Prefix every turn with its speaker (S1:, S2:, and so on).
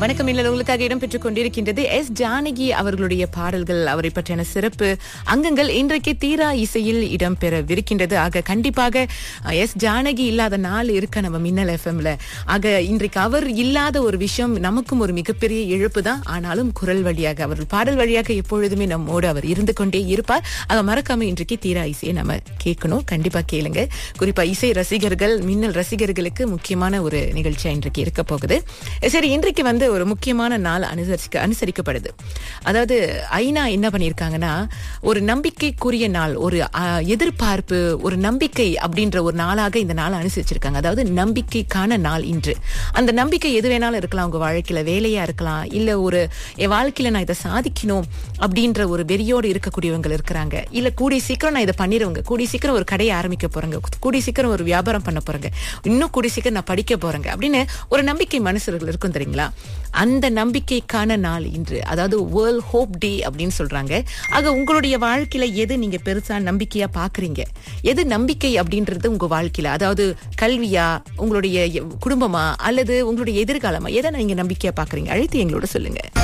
S1: வணக்கம் இல்ல உங்களுக்காக இடம்பெற்றுக் கொண்டிருக்கின்றது எஸ் ஜானகி அவர்களுடைய பாடல்கள் அவரை பற்றின சிறப்பு அங்கங்கள் இன்றைக்கு தீரா இசையில் இடம்பெறவிருக்கின்றது ஆக கண்டிப்பாக அஹ், எஸ் ஜானகி இல்லாத நாள் இருக்க நம்ம மின்னல் எஃப்எம்ல ஆக இன்றைக்கு அவர் இல்லாத ஒரு விஷயம் நமக்கும் ஒரு மிகப்பெரிய இழப்பு தான் ஆனாலும் குரல் வழியாக அவர் பாடல் வழியாக எப்பொழுதுமே நம்மோடு அவர் இருந்து கொண்டே இருப்பார் ஆக மறக்காம இன்றைக்கு தீரா இசையை நம்ம கேட்கணும் கண்டிப்பா கேளுங்க குறிப்பா இசை ரசிகர்கள் மின்னல் ரசிகர்களுக்கு முக்கியமான ஒரு நிகழ்ச்சியா இன்றைக்கு இருக்க போகுது சரி இன்றைக்கு வந்து ஒரு முக்கியமான நாள் அனுசரிக்க அனுசரிக்கப்படுது அதாவது ஐநா என்ன பண்ணியிருக்காங்கன்னா ஒரு நம்பிக்கைக்குரிய நாள் ஒரு ஆ, எதிர்பார்ப்பு ஒரு நம்பிக்கை அப்படின்ற ஒரு நாளாக இந்த நாளை அனுசரிச்சிருக்காங்க அதாவது நம்பிக்கைக்கான நாள் இன்று அந்த நம்பிக்கை எது வேணாலும் இருக்கலாம் உங்க வாழ்க்கையில வேலையா இருக்கலாம் இல்ல ஒரு என் வாழ்க்கையில நான் இதை சாதிக்கணும் அப்படின்ற ஒரு வெறியோடு இருக்கக்கூடியவங்க இருக்கிறாங்க இல்ல கூடிய சீக்கிரம் நான் இதை பண்ணிடுவேங்க கூடிய சீக்கிரம் ஒரு கடையை ஆரம்பிக்க போறேங்க கூடிய சீக்கிரம் ஒரு வியாபாரம் பண்ண போறேங்க இன்னும் கூடிய சீக்கிரம் நான் படிக்க போறேங்க அப்படின்னு ஒரு நம்பிக்கை மனுஷர்கள் இருக்கும் தெரியுங்களா அந்த நம்பிக்கைக்கான நாள் இன்று அதாவது வேர்ல்ட் ஹோப் டே அப்படின்னு சொல்றாங்க ஆக உங்களுடைய வாழ்க்கையில எது நீங்க பெருசா நம்பிக்கையா பாக்குறீங்க எது நம்பிக்கை அப்படின்றது உங்க வாழ்க்கையில அதாவது கல்வியா உங்களுடைய எ- குடும்பமா அல்லது உங்களுடைய எதிர்காலமா எதை நீங்க நம்பிக்கையா பாக்குறீங்க அழைத்து எங்களோட சொல்லுங்க